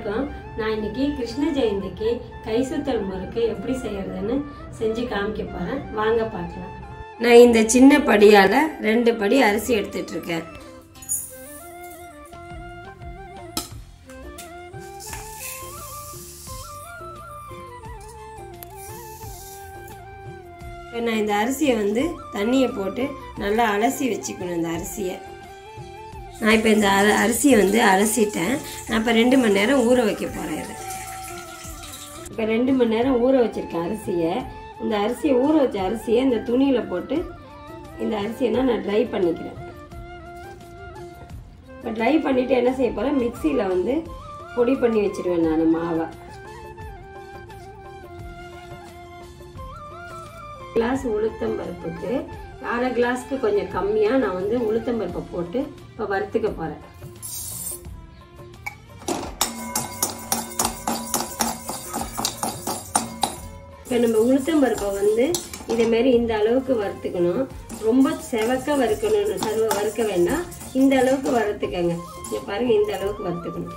வணக்கம் நான் இன்னைக்கு கிருஷ்ண ஜெயந்திக்கு கை சுத்தல் முறுக்கு எப்படி செய்யறதுன்னு செஞ்சு காமிக்க போறேன் வாங்க பார்க்கலாம் நான் இந்த சின்ன படியால ரெண்டு படி அரிசி எடுத்துட்டு இருக்கேன் இப்போ நான் இந்த அரிசியை வந்து தண்ணியை போட்டு நல்லா அலசி வச்சுக்கணும் இந்த அரிசியை நான் இப்போ இந்த அர அரிசியை வந்து அலசிட்டேன் நான் இப்போ ரெண்டு மணி நேரம் ஊற வைக்க போகிறேன் இதை இப்போ ரெண்டு மணி நேரம் ஊற வச்சுருக்கேன் அரிசியை இந்த அரிசியை ஊற வச்ச அரிசியை இந்த துணியில் போட்டு இந்த அரிசியை நான் ட்ரை பண்ணிக்கிறேன் இப்போ ட்ரை பண்ணிவிட்டு என்ன செய்ய போகிறேன் மிக்சியில் வந்து பொடி பண்ணி வச்சுருவேன் நான் மாவை கிளாஸ் உளுத்தம் பருப்புக்கு அரை கிளாஸ்க்கு கொஞ்சம் கம்மியாக நான் வந்து உளுத்தம் பருப்பை போட்டு இப்போ வறுத்துக்க போகிறேன் இப்போ நம்ம உளுத்தம் பருப்பை வந்து இதேமாரி இந்த அளவுக்கு வறுத்துக்கணும் ரொம்ப செவக்க வறுக்கணும்னு சர்வ வறுக்க வேண்டாம் இந்த அளவுக்கு வறுத்துக்கங்க இங்கே பாருங்கள் இந்த அளவுக்கு வறுத்துக்கணும்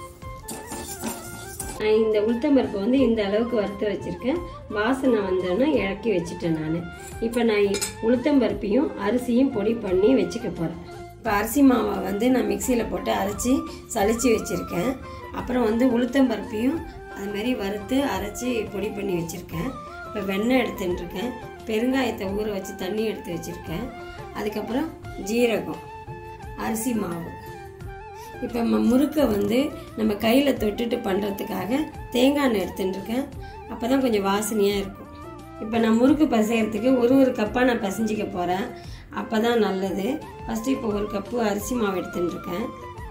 நான் இந்த உளுத்தம்பருப்பு வந்து இந்த அளவுக்கு வறுத்து வச்சுருக்கேன் வாசனை வந்தோன்னா இறக்கி வச்சுட்டேன் நான் இப்போ நான் உளுத்தம்பருப்பையும் அரிசியும் பொடி பண்ணி வச்சுக்க போகிறேன் இப்போ அரிசி மாவை வந்து நான் மிக்சியில் போட்டு அரைச்சி சளிச்சு வச்சுருக்கேன் அப்புறம் வந்து உளுத்தம்பருப்பையும் அதுமாரி வறுத்து அரைச்சி பொடி பண்ணி வச்சுருக்கேன் இப்போ வெண்ணெய் எடுத்துட்டுருக்கேன் பெருங்காயத்தை ஊற வச்சு தண்ணி எடுத்து வச்சுருக்கேன் அதுக்கப்புறம் ஜீரகம் அரிசி மாவு இப்போ நம்ம முறுக்கை வந்து நம்ம கையில் தொட்டுட்டு பண்ணுறதுக்காக தேங்காய் எண்ணெய் எடுத்துட்டுருக்கேன் அப்போ தான் கொஞ்சம் வாசனையாக இருக்கும் இப்போ நான் முறுக்கு பிசைகிறதுக்கு ஒரு ஒரு கப்பாக நான் பிசைஞ்சிக்க போகிறேன் அப்போ தான் நல்லது ஃபஸ்ட்டு இப்போ ஒரு கப்பு அரிசி மாவு எடுத்துட்டுருக்கேன்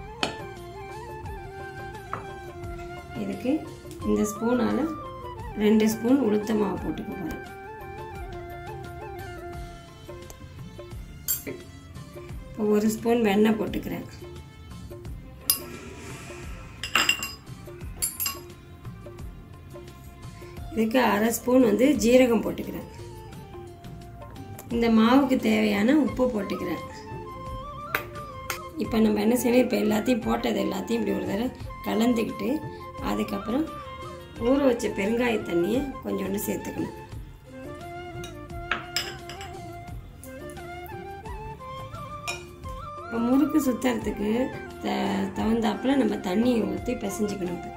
இதுக்கு இந்த ஸ்பூனால் ரெண்டு ஸ்பூன் உளுத்த மாவு போட்டுக்க போகிறேன் இப்போ ஒரு ஸ்பூன் வெண்ணெய் போட்டுக்கிறேன் இதுக்கு அரை ஸ்பூன் வந்து ஜீரகம் போட்டுக்கிறேன் இந்த மாவுக்கு தேவையான உப்பு போட்டுக்கிறேன் இப்போ நம்ம என்ன செய்யணும் இப்போ எல்லாத்தையும் போட்டது எல்லாத்தையும் இப்படி ஒரு தடவை கலந்துக்கிட்டு அதுக்கப்புறம் ஊற வச்ச பெருங்காய தண்ணியை கொஞ்சோண்டு சேர்த்துக்கணும் இப்போ முறுக்கு சுற்றுறதுக்கு த தகுந்தாப்புல நம்ம தண்ணியை ஊற்றி பிசைஞ்சிக்கணும் இப்போ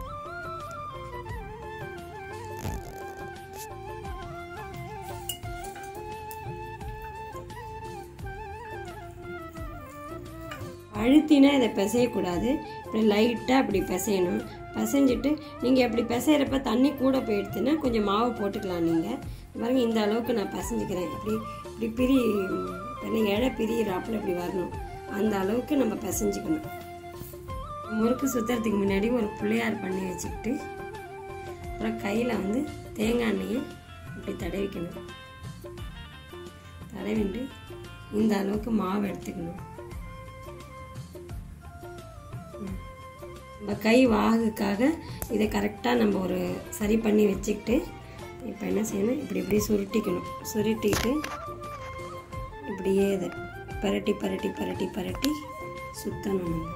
அழுத்தினா இதை பிசையக்கூடாது இப்படி லைட்டாக அப்படி பிசையணும் பிசைஞ்சிட்டு நீங்கள் அப்படி பிசைகிறப்ப தண்ணி கூட போயிடுச்சுன்னா கொஞ்சம் மாவு போட்டுக்கலாம் நீங்கள் பாருங்கள் இந்த அளவுக்கு நான் பிசைஞ்சிக்கிறேன் இப்படி இப்படி பிரி என்ன இழை பிரியிறாப்புல இப்படி வரணும் அந்த அளவுக்கு நம்ம பிசைஞ்சிக்கணும் முறுக்கு சுற்றுறதுக்கு முன்னாடி ஒரு பிள்ளையார் பண்ணி வச்சுக்கிட்டு அப்புறம் கையில் வந்து தேங்காய் எண்ணெயை இப்படி தடவிக்கணும் தடவிட்டு இந்த அளவுக்கு மாவு எடுத்துக்கணும் நம்ம கை வாகுக்காக இதை கரெக்டாக நம்ம ஒரு சரி பண்ணி வச்சுக்கிட்டு இப்போ என்ன செய்யணும் இப்படி இப்படி சுருட்டிக்கணும் சுருட்டிட்டு இப்படியே இதை பரட்டி பரட்டி பரட்டி பரட்டி சுற்றணும் நம்ம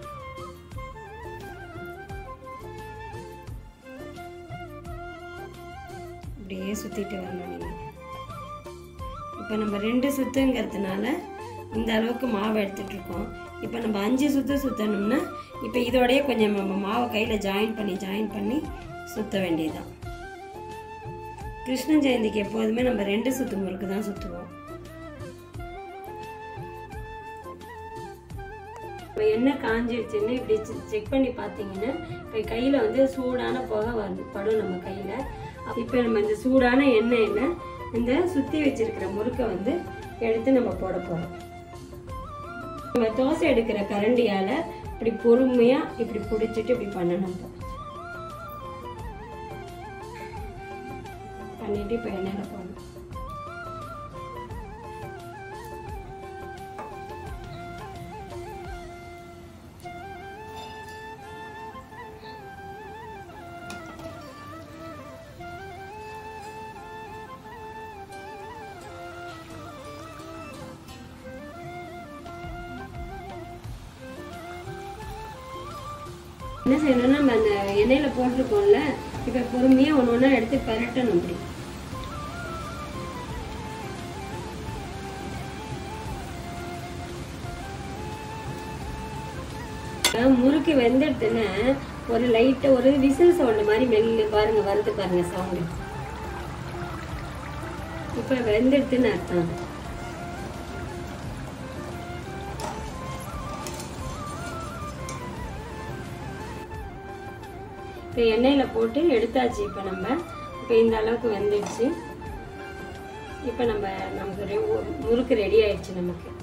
இப்படியே சுற்றிட்டு வரணும் நீங்கள் இப்போ நம்ம ரெண்டு சுத்துங்கிறதுனால இந்த அளவுக்கு மாவு எடுத்துட்ருக்கோம் இப்போ நம்ம அஞ்சு சுற்று சுற்றணும்னா இப்போ இதோடய கொஞ்சம் நம்ம மாவை கையில் ஜாயின் பண்ணி ஜாயின் பண்ணி சுற்ற வேண்டியதுதான் கிருஷ்ண ஜெயந்திக்கு எப்போதுமே நம்ம ரெண்டு சுத்து முறுக்கு தான் சுற்றுவோம் இப்போ எண்ணெய் காஞ்சிடுச்சுன்னு இப்படி செக் பண்ணி பார்த்தீங்கன்னா இப்போ கையில் வந்து சூடான புகை வரும் படும் நம்ம கையில் இப்போ நம்ம இந்த சூடான எண்ணெயில் இந்த சுற்றி வச்சிருக்கிற முறுக்கை வந்து எடுத்து நம்ம போட போகிறோம் நம்ம தோசை எடுக்கிற கரண்டியால் இப்படி பொறுமையாக இப்படி பிடிச்சிட்டு இப்படி பண்ணணும் பண்ணிட்டு இப்போ எண்ணெயில் போடணும் என்ன செய்யணும்னா நம்ம அந்த எண்ணெயில் போட்டிருக்கோம்ல இப்போ பொறுமையாக ஒன்று ஒன்றா எடுத்து பரட்டணும் இப்படி முறுக்கு வெந்துடுதுன்னா ஒரு லைட்டா ஒரு விசில் சவுண்ட் மாதிரி மெல்லு பாருங்க வருது பாருங்க சவுண்டு இப்ப வெந்துடுதுன்னு அர்த்தம் இப்போ எண்ணெயில் போட்டு எடுத்தாச்சு இப்போ நம்ம இப்போ இந்த அளவுக்கு வெந்துடுச்சு இப்போ நம்ம நமக்கு ரெ- முறுக்கு ரெடி ஆயிடுச்சு நமக்கு